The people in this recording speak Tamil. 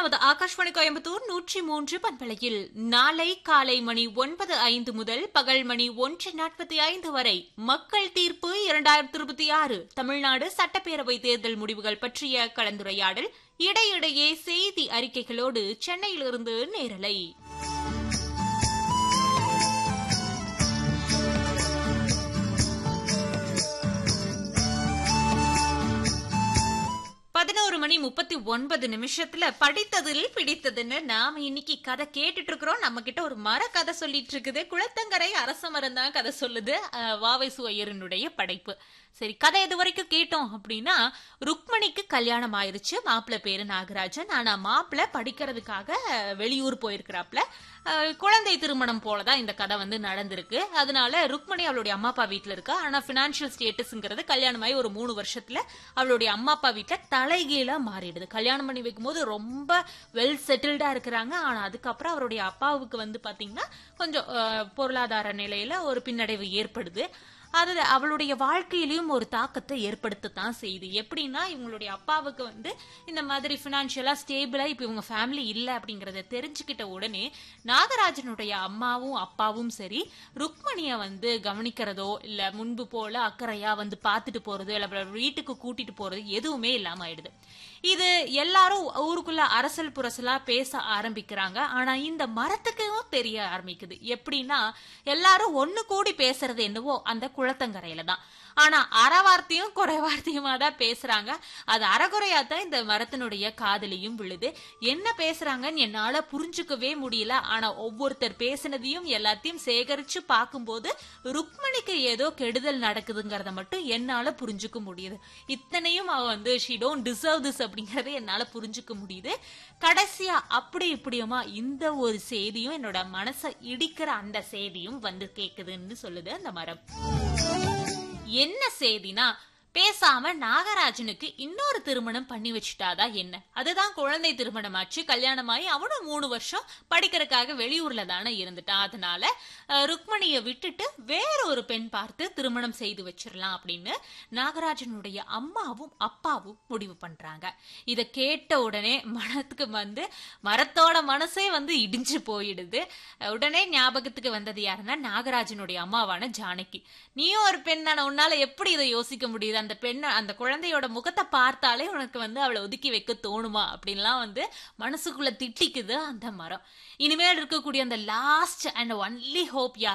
நமது ஆகாஷ்வாணி கோயம்புத்தூர் நூற்றி மூன்று பண்பலையில் நாளை காலை மணி ஒன்பது ஐந்து முதல் பகல் மணி ஒன்று நாற்பத்தி ஐந்து வரை மக்கள் தீர்ப்பு இரண்டாயிரத்தி இருபத்தி ஆறு தமிழ்நாடு சட்டப்பேரவை தேர்தல் முடிவுகள் பற்றிய கலந்துரையாடல் இடையிடையே செய்தி அறிக்கைகளோடு சென்னையிலிருந்து நேரலை பதினோரு மணி முப்பத்தி ஒன்பது நிமிஷத்துல படித்ததில் பிடித்ததுன்னு நாம இன்னைக்கு கதை கேட்டுட்டு இருக்கிறோம் நம்ம கிட்ட ஒரு மர கதை சொல்லிட்டு இருக்குது குளத்தங்கரை அரச மரம் தான் கதை சொல்லுது அஹ், வாவைசு ஐயரனுடைய படைப்பு சரி கதை இது வரைக்கும் கேட்டோம் அப்படின்னா ருக்மணிக்கு கல்யாணம் ஆயிருச்சு மாப்பிள்ளை பேரு நாகராஜன் ஆனா மாப்பிள்ளை படிக்கிறதுக்காக அஹ், வெளியூர் போயிருக்கிறாப்ல அஹ், குழந்தை திருமணம் போலதான் இந்த கதை வந்து நடந்திருக்கு அதனால ருக்மணி அவளுடைய அம்மா அப்பா வீட்டுல இருக்கா ஆனா பினான்சியல் ஸ்டேட்டஸ்ங்கிறது கல்யாணமாயி ஒரு மூணு வருஷத்துல அவளுடைய அம்மா அப்பா வீட்டுல தலைகீழா மாறிடுது கல்யாணம் பண்ணி வைக்கும்போது ரொம்ப வெல் செட்டில்டா இருக்கிறாங்க ஆனா அதுக்கப்புறம் அவருடைய அப்பாவுக்கு வந்து பாத்தீங்கன்னா கொஞ்சம் அஹ், பொருளாதார நிலையில ஒரு பின்னடைவு ஏற்படுது அது அவளுடைய வாழ்க்கையிலயும் ஒரு தாக்கத்தை ஏற்படுத்தத்தான் செய்யுது எப்படின்னா இவங்களுடைய அப்பாவுக்கு வந்து இந்த மாதிரி பினான்சியலா ஸ்டேபிளா இப்ப இவங்க ஃபேமிலி இல்ல அப்படிங்கறத தெரிஞ்சுக்கிட்ட உடனே நாகராஜனுடைய அம்மாவும் அப்பாவும் சரி ருக்மணிய வந்து கவனிக்கிறதோ இல்ல முன்பு போல அக்கறையா வந்து பார்த்துட்டு போறதோ இல்ல அவளை வீட்டுக்கு கூட்டிட்டு போறது எதுவுமே இல்லாம ஆயிடுது இது எல்லாரும் ஊருக்குள்ள அரசல் புரசலா பேச ஆரம்பிக்கிறாங்க ஆனா இந்த மரத்துக்கும் தெரிய ஆரம்பிக்குது எப்படின்னா எல்லாரும் ஒண்ணு கூடி பேசுறது என்னவோ அந்த குளத்தங்கரையில தான் ஆனா அறவார்த்தையும் குறைவார்த்தையுமா தான் பேசுறாங்க அது அறகுறையா தான் இந்த மரத்தினுடைய காதலியும் விழுது என்ன பேசுறாங்கன்னு என்னால புரிஞ்சுக்கவே முடியல ஆனா ஒவ்வொருத்தர் பேசினதையும் எல்லாத்தையும் சேகரிச்சு பார்க்கும்போது ருக்மணிக்கு ஏதோ கெடுதல் நடக்குதுங்கிறத மட்டும் என்னால புரிஞ்சுக்க முடியுது இத்தனையும் அவ வந்து ஷி டோன்ட் டிசர்வ் திஸ் அப்படிங்கறத என்னால புரிஞ்சுக்க முடியுது கடைசியா அப்படி இப்படியுமா இந்த ஒரு செய்தியும் என்னோட மனசை இடிக்கிற அந்த செய்தியும் வந்து கேக்குதுன்னு சொல்லுது அந்த மரம் என்ன செய்தினா பேசாம நாகராஜனுக்கு இன்னொரு திருமணம் பண்ணி வச்சுட்டாதா என்ன அதுதான் குழந்தை திருமணமாச்சு கல்யாணமாயி அவனும் மூணு வருஷம் படிக்கிறதுக்காக வெளியூர்ல தானே இருந்துட்டான் அதனால அஹ், ருக்மணிய விட்டுட்டு வேற ஒரு பெண் பார்த்து திருமணம் செய்து வச்சிடலாம் அப்படின்னு நாகராஜனுடைய அம்மாவும் அப்பாவும் முடிவு பண்றாங்க இத கேட்ட உடனே மனத்துக்கு வந்து மரத்தோட மனசே வந்து இடிஞ்சு போயிடுது உடனே ஞாபகத்துக்கு வந்தது யாருன்னா நாகராஜனுடைய அம்மாவான ஜானகி நீயும் ஒரு பெண் தானே உன்னால எப்படி இதை யோசிக்க முடியுது அந்த பெண்ண அந்த குழந்தையோட முகத்தை பார்த்தாலே உனக்கு வந்து அவளை ஒதுக்கி வைக்க தோணுமா அப்படின்லாம் வந்து மனசுக்குள்ள திட்டிக்குது அந்த மரம் இனிமேல் இருக்கக்கூடிய அந்த லாஸ்ட் அண்ட் ஒன்லி ஹோப் யார்